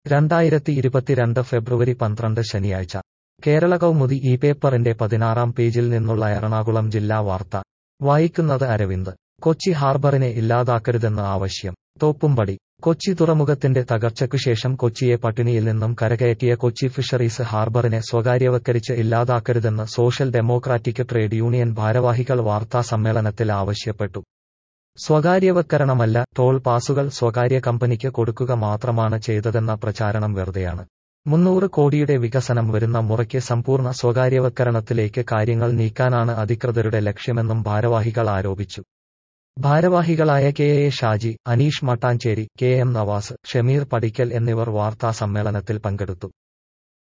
രണ്ടായിരത്തി ഇരുപത്തിരണ്ട് ഫെബ്രുവരി പന്ത്രണ്ട് ശനിയാഴ്ച കേരള കൗമുദി ഈ പേപ്പറിന്റെ പതിനാറാം പേജിൽ നിന്നുള്ള എറണാകുളം ജില്ലാ വാർത്ത വായിക്കുന്നത് അരവിന്ദ് കൊച്ചി ഹാർബറിനെ ഇല്ലാതാക്കരുതെന്ന് ആവശ്യം തോപ്പുംപടി കൊച്ചി തുറമുഖത്തിന്റെ തകർച്ചയ്ക്കുശേഷം കൊച്ചിയെ പട്ടിണിയിൽ നിന്നും കരകയറ്റിയ കൊച്ചി ഫിഷറീസ് ഹാർബറിനെ സ്വകാര്യവൽക്കരിച്ച് ഇല്ലാതാക്കരുതെന്ന് സോഷ്യൽ ഡെമോക്രാറ്റിക് ട്രേഡ് യൂണിയൻ ഭാരവാഹികൾ വാർത്താ സമ്മേളനത്തിൽ ആവശ്യപ്പെട്ടു സ്വകാര്യവൽക്കരണമല്ല ടോൾ പാസുകൾ സ്വകാര്യ കമ്പനിക്ക് കൊടുക്കുക മാത്രമാണ് ചെയ്തതെന്ന പ്രചാരണം വെറുതെയാണ് മുന്നൂറ് കോടിയുടെ വികസനം വരുന്ന മുറയ്ക്ക് സമ്പൂർണ്ണ സ്വകാര്യവൽക്കരണത്തിലേക്ക് കാര്യങ്ങൾ നീക്കാനാണ് അധികൃതരുടെ ലക്ഷ്യമെന്നും ഭാരവാഹികൾ ആരോപിച്ചു ഭാരവാഹികളായ K A Shaji Aneesh Mattancherry K M Navas Shameer Padikkal എന്നിവർ വാർത്താ സമ്മേളനത്തിൽ പങ്കെടുത്തു